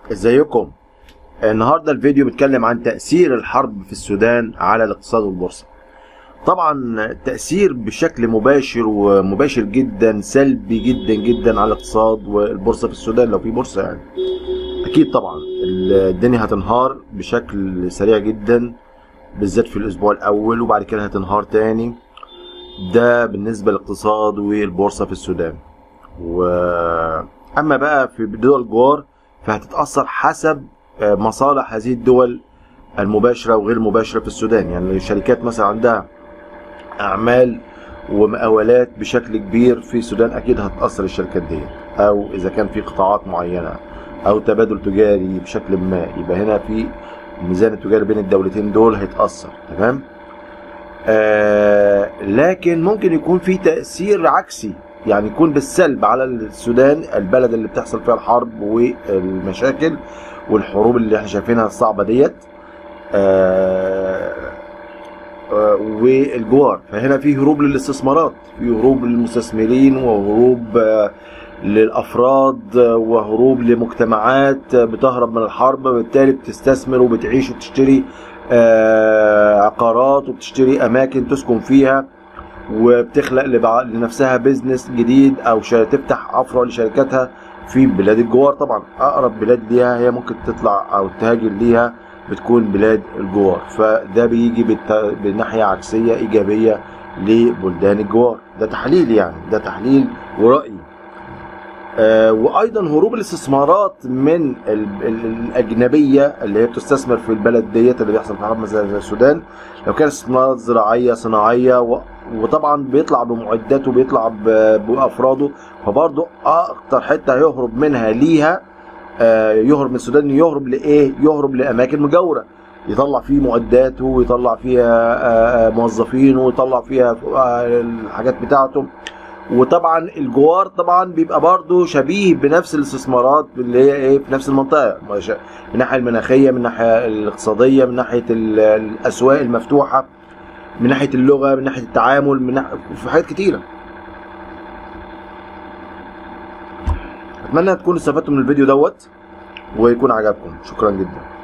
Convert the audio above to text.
ازيكم النهارده الفيديو بيتكلم عن تأثير الحرب في السودان على الاقتصاد والبورصة طبعا تأثير بشكل مباشر ومباشر جدا سلبي جدا جدا على الاقتصاد والبورصة في السودان لو في بورصة يعني اكيد طبعا الدنيا هتنهار بشكل سريع جدا بالذات في الاسبوع الاول وبعد كده هتنهار تاني ده بالنسبة للاقتصاد والبورصة في السودان واما بقى في دول الجوار فهتتأثر حسب مصالح هذه الدول المباشرة وغير المباشرة في السودان يعني الشركات مثلا عندها أعمال ومقاولات بشكل كبير في السودان أكيد هتأثر الشركات دي أو إذا كان في قطاعات معينة أو تبادل تجاري بشكل ما يبقى هنا في الميزان التجاري بين الدولتين دول هيتأثر تمام آه لكن ممكن يكون في تأثير عكسي يعني يكون بالسلب على السودان البلد اللي بتحصل فيها الحرب والمشاكل والحروب اللي احنا شايفينها الصعبه ديت آه آه والجوار فهنا في هروب للاستثمارات في هروب للمستثمرين وهروب آه للافراد وهروب لمجتمعات بتهرب من الحرب بالتالي بتستثمر وبتعيش وبتشتري عقارات وبتشتري اماكن تسكن فيها وبتخلق لنفسها بيزنس جديد او تفتح افرع لشركاتها في بلاد الجوار طبعا اقرب بلاد ليها هي ممكن تطلع او تهاجر ليها بتكون بلاد الجوار فده بيجي بناحيه عكسيه ايجابيه لبلدان الجوار ده تحليل يعني ده تحليل ورأي آه وايضا هروب الاستثمارات من الاجنبيه اللي هي بتستثمر في البلد ديت اللي بيحصل في حرب مثلا السودان لو كانت استثمارات زراعيه صناعيه وطبعا بيطلع بمعداته بيطلع بافراده فبرضه اكتر حته هيهرب منها ليها آه يهرب من السودان يهرب لايه؟ يهرب لاماكن مجاوره يطلع فيه معداته ويطلع فيها آه موظفينه ويطلع فيها الحاجات بتاعته وطبعا الجوار طبعا بيبقى برضه شبيه بنفس الاستثمارات اللي هي ايه في نفس المنطقه من الناحيه المناخيه من الناحيه الاقتصاديه من ناحيه الاسواق المفتوحه من ناحيه اللغه من ناحيه التعامل من ناحية في حاجات كتيره اتمنى تكونوا استفدتوا من الفيديو دوت ويكون عجبكم شكرا جدا